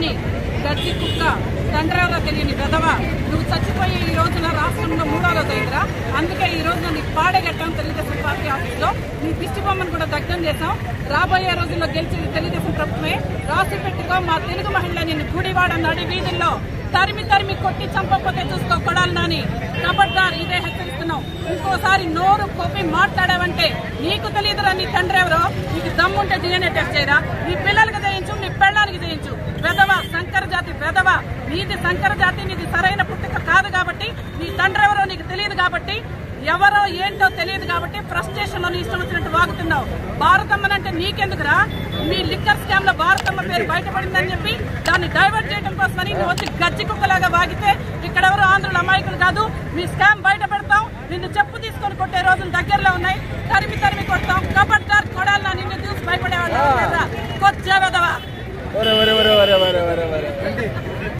నాని గడ్డి కుక్క తండ్రెవరో తెలియని వెధవ నువ్వు చచ్చిపోయి ఈ రోజున రాష్ట్రంలో మూడో రోజు అయిందిరా అందుకే ఈ రోజున నీకు పాడగట్టాం తెలుగుదేశం పార్టీ ఆఫీస్లో నీ దిష్టి బొమ్మను కూడా దగ్ధం చేశాం రాబోయే రోజుల్లో గెలిచి తెలుగుదేశం ప్రభుత్వమే రాసి పెట్టుకో మా తెలుగు మహిళ నిన్ను గుడివాడ నడి వీధుల్లో తరిమి తరిమి కొట్టి చంపకపోతే చూసుకో కొడాలి నాని కబడ్దార్ ఇదే హెచ్చరిస్తున్నాం ఇంకోసారి నోరు కొప్పి మాట్లాడావంటే నీకు తెలియదురా నీ తండ్రి ఎవరో నీకు దమ్ముంటే డిఎన్ఏ టెస్ట్ చేయరా నీ పిల్లలకి చేయించు నీ పెళ్ళానికి చేయించు వెధవ సంకర జాతి వెధవ నీది సంకర జాతి నీది సరైన పుట్టుక కాదు కాబట్టి నీ తండ్రి ఎవరో నీకు తెలియదు కాబట్టి ఎవరో ఏంటో తెలియదు కాబట్టి ఫ్రస్ట్రేషన్ లో నీ ఇష్టం వచ్చినట్టు వాగుతున్నావు భారతమ్మనంటే నీకెందుకురా మీ లిక్కర్ స్కామ్ లో భారతమ్మ పేరు బయటపడిందని చెప్పి దాన్ని డైవర్ట్ చేయడం కోసమని నువ్వు వచ్చి గజ్జి కుక్కలాగా వాగితే ఇక్కడ ఎవరు ఆంధ్రుల అమాయకులు కాదు మీ స్కామ్ బయట పెడతాం నిన్ను చెప్పు తీసుకొని కొట్టే రోజులు దగ్గరలో ఉన్నాయి తరిమి తరిమి కొడతాం కబడ్దార్ కొడాలన్నా నిన్ను చూసి భయపడేవాళ్ళు కొచ్చే వెదవా ఒరే ఒరే ఒరే